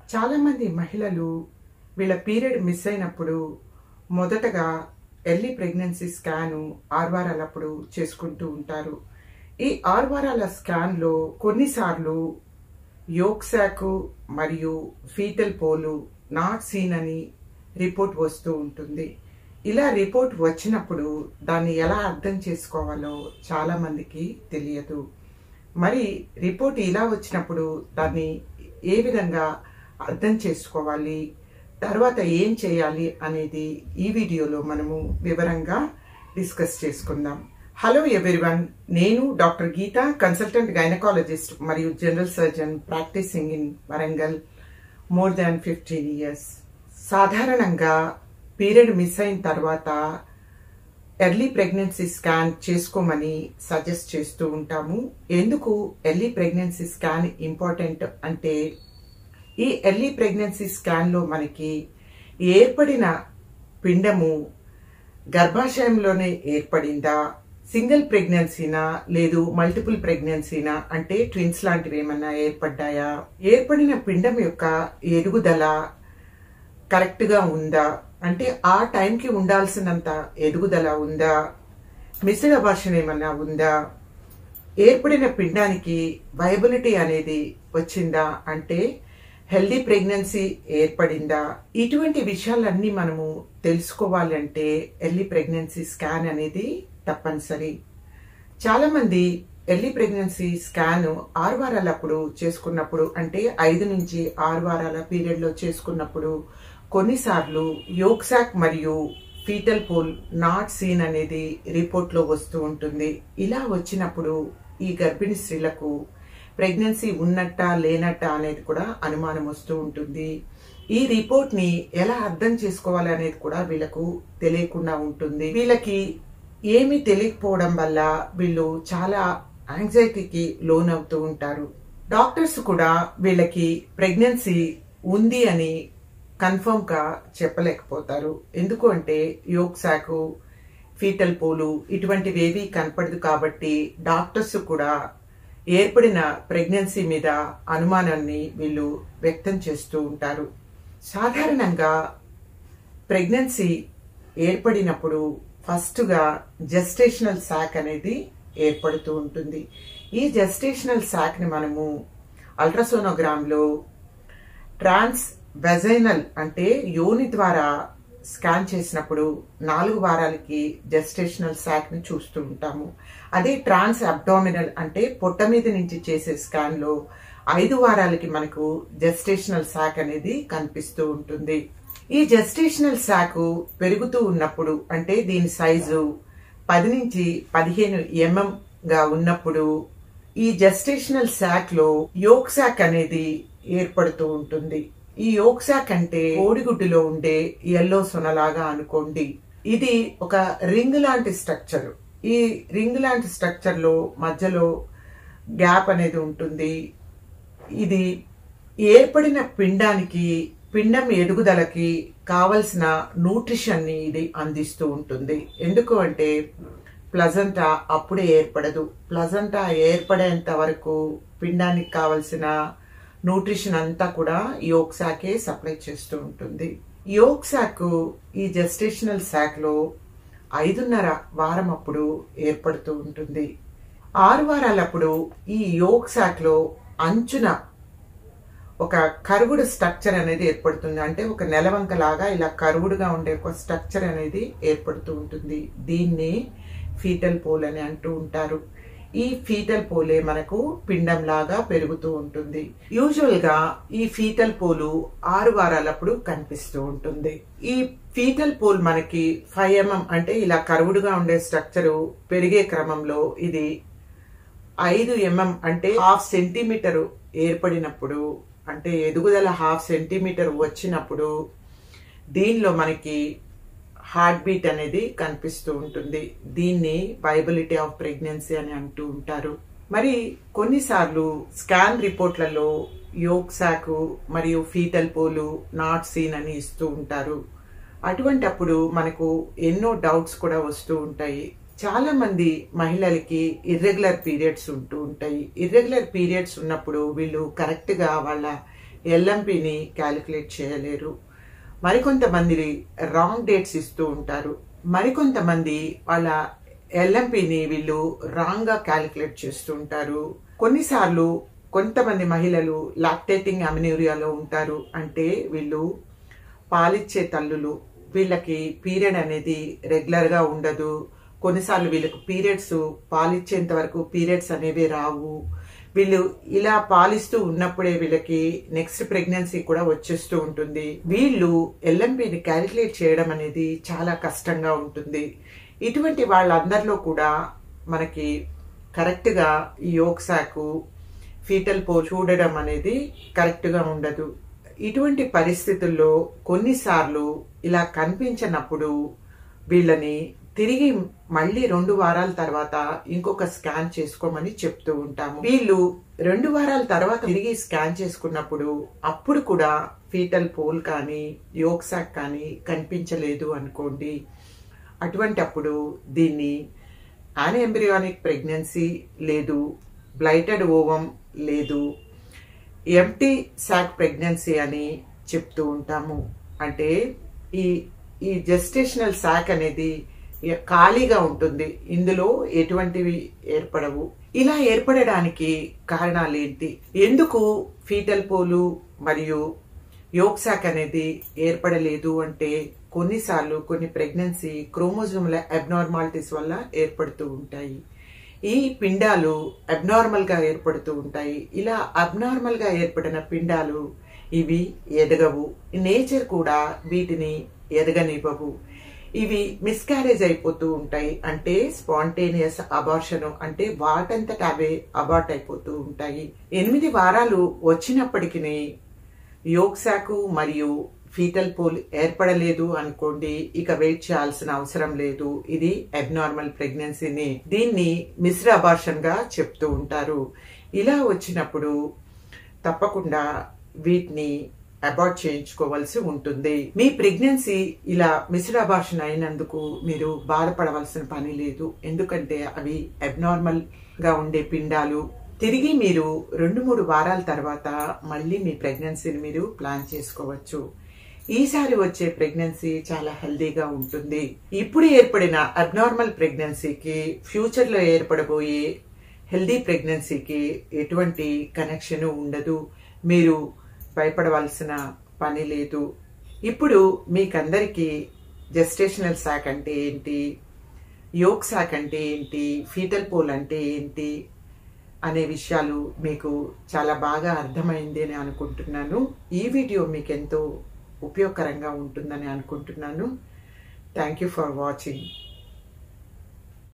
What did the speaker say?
చాలామంది మహిళలు వీళ్ళ పీరియడ్ మిస్ అయినప్పుడు మొదటగా ఎర్లీ ప్రెగ్నెన్సీ స్కాను ఆరు వారాలప్పుడు చేసుకుంటూ ఉంటారు ఈ ఆరు వారాల స్కాన్లో కొన్నిసార్లు యోక్సాకు మరియు ఫీటల్ పోలు నాట్ సీన్ అని రిపోర్ట్ వస్తూ ఉంటుంది ఇలా రిపోర్ట్ వచ్చినప్పుడు దాన్ని ఎలా అర్థం చేసుకోవాలో చాలా మందికి తెలియదు మరి రిపోర్ట్ ఇలా వచ్చినప్పుడు దాన్ని ఏ విధంగా అర్థం చేసుకోవాలి తర్వాత ఏం చేయాలి అనేది ఈ వీడియోలో మనము వివరంగా డిస్కస్ చేసుకుందాం హలో ఎవ్రీవన్ నేను డాక్టర్ గీత కన్సల్టెంట్ గైనకాలజిస్ట్ మరియు general surgeon practising in Warangal more than fifteen years సాధారణంగా పీరియడ్ మిస్ అయిన తర్వాత ఎర్లీ ప్రెగ్నెన్సీ స్కాన్ చేసుకోమని సజెస్ట్ చేస్తూ ఉంటాము ఎందుకు ఎర్లీ ప్రెగ్నెన్సీ స్కాన్ ఇంపార్టెంట్ అంటే ఈ ఎర్లీ ప్రెగ్నెన్సీ స్కాన్లో మనకి ఏర్పడిన పిండము గర్భాశయంలోనే ఏర్పడిందా సింగిల్ ప్రెగ్నెన్సీనా లేదు మల్టిపుల్ ప్రెగ్నెన్సీనా అంటే ట్విన్స్ లాంటివి ఏమన్నా ఏర్పడ్డాయా ఏర్పడిన పిండం యొక్క ఎదుగుదల కరెక్ట్గా ఉందా అంటే ఆ టైంకి ఉండాల్సినంత ఎదుగుదల ఉందా మిశ్ర భాషణ ఏమన్నా ఉందా ఏర్పడిన పిండానికి వయబిలిటీ అనేది వచ్చిందా అంటే హెల్దీ ప్రెగ్నెన్సీ ఏర్పడిందా ఇటువంటి విషయాలన్నీ మనము తెలుసుకోవాలంటే ఎర్లీ ప్రెగ్నెన్సీ స్కాన్ అనేది తప్పనిసరి చాలా మంది ఎర్లీ ప్రెగ్నెన్సీ స్కాన్ ఆరు వారాలప్పుడు చేసుకున్నప్పుడు అంటే ఐదు నుంచి ఆరు వారాల పీరియడ్ లో చేసుకున్నప్పుడు కొన్నిసార్లు యోక్సాక్ మరియు ఫీటల్ పోల్ నాట్ సీన్ అనేది రిపోర్ట్ లో వస్తూ ఉంటుంది ఇలా వచ్చినప్పుడు ఈ గర్భిణీ స్త్రీలకు ప్రెగ్నెన్సీ ఉన్నట్ట లేనట్ట అనేది కూడా అనుమానం వస్తూ ఉంటుంది ఈ రిపోర్ట్ ని ఎలా అర్థం చేసుకోవాలి అనేది కూడా వీళ్ళకు తెలియకుండా ఉంటుంది వీళ్ళకి ఏమీ తెలియకపోవడం వల్ల వీళ్ళు చాలా యాంగ్జైటీకి లోన్ అవుతూ ఉంటారు డాక్టర్స్ కూడా వీళ్ళకి ప్రెగ్నెన్సీ ఉంది అని కన్ఫర్మ్ గా చెప్పలేకపోతారు ఎందుకు అంటే యోక్సాకు ఫీటల్ పోలు ఇటువంటివి ఏవి కనపడదు కాబట్టి డాక్టర్స్ కూడా ఏర్పడిన ప్రెగ్నెన్సీ మీద అనుమానాన్ని వీళ్ళు వ్యక్తం చేస్తూ ఉంటారు సాధారణంగా ప్రెగ్నెన్సీ ఏర్పడినప్పుడు ఫస్ట్గా జెస్టేషనల్ శాక్ అనేది ఏర్పడుతూ ఉంటుంది ఈ జెస్టేషనల్ శాక్ని మనము అల్ట్రాసోనోగ్రామ్లో ట్రాన్స్ వెజైనల్ అంటే యోని ద్వారా స్కాన్ చేసినప్పుడు నాలుగు వారాలకి జెస్టేషనల్ శాక్ ని చూస్తూ ఉంటాము అదే ట్రాన్స్ అబ్డామినల్ అంటే పొట్ట మీద నుంచి చేసే స్కాన్ లో ఐదు వారాలకి మనకు జెస్టేషనల్ శాక్ అనేది కనిపిస్తూ ఉంటుంది ఈ జెస్టేషనల్ శాక్ పెరుగుతూ ఉన్నప్పుడు అంటే దీని సైజు పది నుంచి పదిహేను ఎంఎం గా ఉన్నప్పుడు ఈ జెస్టేషనల్ శాక్ లో యోక్ శాక్ అనేది ఏర్పడుతూ ఉంటుంది ఈ యోక్సాక్ అంటే కోడిగుడ్డులో ఉండే ఎల్లో సొనలాగా అనుకోండి ఇది ఒక రింగ్ లాంటి స్ట్రక్చర్ ఈ రింగ్ లాంటి స్ట్రక్చర్ లో మధ్యలో గ్యాప్ అనేది ఉంటుంది ఇది ఏర్పడిన పిండానికి పిండం ఎదుగుదలకి కావలసిన న్యూట్రిషన్ ని ఇది అందిస్తూ ఉంటుంది ఎందుకు అంటే ప్లజంటా అప్పుడే ఏర్పడదు ప్లజంటా ఏర్పడేంత వరకు పిండానికి కావలసిన న్యూట్రిషన్ అంతా కూడా యోక్ శాకే సప్లై చేస్తూ ఉంటుంది యోక్ శాక్ ఈ జెస్టేషనల్ శాక్ లో ఐదున్నర వారం అప్పుడు ఏర్పడుతూ ఉంటుంది ఆరు వారాలప్పుడు ఈ యోక్ శాక్ లో అంచున ఒక కరువుడు స్ట్రక్చర్ అనేది ఏర్పడుతుంది అంటే ఒక నెలవంక లాగా ఇలా కరువుడుగా ఉండే ఒక స్ట్రక్చర్ అనేది ఏర్పడుతూ ఉంటుంది దీన్ని ఫీటల్ పోల్ అని అంటూ ఉంటారు ఈ ఫీటల్ పోలే మనకు పిండం లాగా పెరుగుతూ ఉంటుంది యూజువల్ గా ఈ ఫీటల్ పోలు ఆరు వారాలప్పుడు కనిపిస్తూ ఉంటుంది ఈ ఫీటల్ పోల్ మనకి ఫైవ్ ఎంఎం అంటే ఇలా కరువుడుగా ఉండే స్ట్రక్చర్ పెరిగే క్రమంలో ఇది ఐదు ఎంఎం అంటే హాఫ్ సెంటీమీటర్ ఏర్పడినప్పుడు అంటే ఎదుగుదల హాఫ్ సెంటీమీటర్ వచ్చినప్పుడు దీనిలో మనకి హార్ట్ బీట్ అనేది కనిపిస్తూ ఉంటుంది దీన్ని వైబిలిటీ ఆఫ్ ప్రెగ్నెన్సీ అని అంటూ ఉంటారు మరి కొన్నిసార్లు స్కాన్ రిపోర్ట్లలో యోక్ శాకు మరియు ఫీటల్ పోలు నాట్ సీన్ అని ఇస్తూ ఉంటారు అటువంటి అప్పుడు మనకు ఎన్నో డౌట్స్ కూడా వస్తూ ఉంటాయి చాలా మంది మహిళలకి ఇర్రెగ్యులర్ పీరియడ్స్ ఉంటూ ఉంటాయి ఇర్రెగ్యులర్ పీరియడ్స్ ఉన్నప్పుడు వీళ్ళు కరెక్ట్ గా వాళ్ళ ఎల్ఎంపిని క్యాలిక్యులేట్ చేయలేరు మరికొంతమంది రాంగ్ డేట్స్ ఇస్తూ ఉంటారు మరికొంతమంది వాళ్ళ ఎల్ఎంపిని వీళ్ళు రాంగ్ గా క్యాలిక్యులేట్ చేస్తూ ఉంటారు కొన్నిసార్లు కొంతమంది మహిళలు లాక్టేటింగ్ అమినూరియాలో ఉంటారు అంటే వీళ్ళు పాలిచ్చే తల్లులు వీళ్ళకి పీరియడ్ అనేది రెగ్యులర్ గా ఉండదు కొన్నిసార్లు వీళ్ళకి పీరియడ్స్ పాలిచ్చేంత వరకు పీరియడ్స్ అనేవి రావు వీళ్ళు ఇలా పాలిస్తూ ఉన్నప్పుడే వీళ్ళకి నెక్స్ట్ ప్రెగ్నెన్సీ కూడా వచ్చేస్తూ ఉంటుంది వీళ్ళు ఎల్ఎంపిని క్యాలిక్యులేట్ చేయడం అనేది చాలా కష్టంగా ఉంటుంది ఇటువంటి వాళ్ళందరిలో కూడా మనకి కరెక్ట్గా ఈ యోక్సాకు ఫీటల్ పో చూడడం అనేది కరెక్ట్గా ఉండదు ఇటువంటి పరిస్థితుల్లో కొన్నిసార్లు ఇలా కనిపించినప్పుడు వీళ్ళని తిరిగి మళ్ళీ రెండు వారాల తర్వాత ఇంకొక స్కాన్ చేసుకోమని చెప్తూ ఉంటాము వీళ్ళు రెండు వారాల తర్వాత తిరిగి స్కాన్ చేసుకున్నప్పుడు అప్పుడు కూడా ఫీటల్ పోల్ కానీ యోక్సాక్ కానీ కనిపించలేదు అనుకోండి అటువంటి అప్పుడు దీన్ని యానెంబ్రియానిక్ ప్రెగ్నెన్సీ లేదు బ్లైటెడ్ ఓవం లేదు ఎంటీ సాక్ ప్రెగ్నెన్సీ అని చెప్తూ ఉంటాము అంటే ఈ ఈ జెస్టేషనల్ సాక్ అనేది ఖాళీగా ఉంటుంది ఇందులో ఎటువంటివి ఏర్పడవు ఇలా ఏర్పడడానికి కారణాలు ఏంటి ఎందుకు ఫీటల్ పోలు మరియు యోక్సాక్ అనేది ఏర్పడలేదు అంటే కొన్నిసార్లు కొన్ని ప్రెగ్నెన్సీ క్రోమోజోముల అబ్నార్మాలిటీస్ వల్ల ఏర్పడుతూ ఉంటాయి ఈ పిండాలు అబ్నార్మల్ గా ఏర్పడుతూ ఉంటాయి ఇలా అబ్నార్మల్ గా ఏర్పడిన పిండాలు ఇవి ఎదగవు నేచర్ కూడా వీటిని ఎదగనివ్వవు ఇవి మిస్క్యారేజ్ అయిపోతూ ఉంటాయి అంటే స్పాంటేనియస్ అబార్షన్ అంటే వాటంతట అవే అబార్ట్ అయిపోతూ ఉంటాయి ఎనిమిది వారాలు వచ్చినప్పటికీ యోక్సాకు మరియు ఫీటల్ పోల్ ఏర్పడలేదు అనుకోండి ఇక వెయిట్ చేయాల్సిన అవసరం లేదు ఇది అబ్నార్మల్ ప్రెగ్నెన్సీని దీన్ని మిశ్ర అబార్షన్ గా చెప్తూ ఉంటారు ఇలా వచ్చినప్పుడు తప్పకుండా వీటిని అబార్ట్ చేయించుకోవాల్సి ఉంటుంది మీ ప్రెగ్నెన్సీ ఇలా మిస్డ్ అబార్షన్ అయినందుకు మీరు బాధపడవలసిన పని లేదు ఎందుకంటే అవి అబ్నార్మల్ గా ఉండే పిండాలు తిరిగి మీరు రెండు మూడు వారాల తర్వాత మళ్ళీ మీ ప్రెగ్నెన్సీని మీరు ప్లాన్ చేసుకోవచ్చు ఈసారి వచ్చే ప్రెగ్నెన్సీ చాలా హెల్దీగా ఉంటుంది ఇప్పుడు ఏర్పడిన అబ్నార్మల్ ప్రెగ్నెన్సీకి ఫ్యూచర్ లో ఏర్పడబోయే హెల్దీ ప్రెగ్నెన్సీకి ఎటువంటి కనెక్షన్ ఉండదు మీరు భయపడవలసిన పని లేదు ఇప్పుడు మీకందరికీ జెస్టేషనల్ శాక్ అంటే ఏంటి యోగ్ శాక్ అంటే ఏంటి ఫీటల్ పోల్ అంటే ఏంటి అనే విషయాలు మీకు చాలా బాగా అర్థమైంది అని అనుకుంటున్నాను ఈ వీడియో మీకు ఎంతో ఉపయోగకరంగా ఉంటుందని అనుకుంటున్నాను థ్యాంక్ యూ ఫర్ వాచింగ్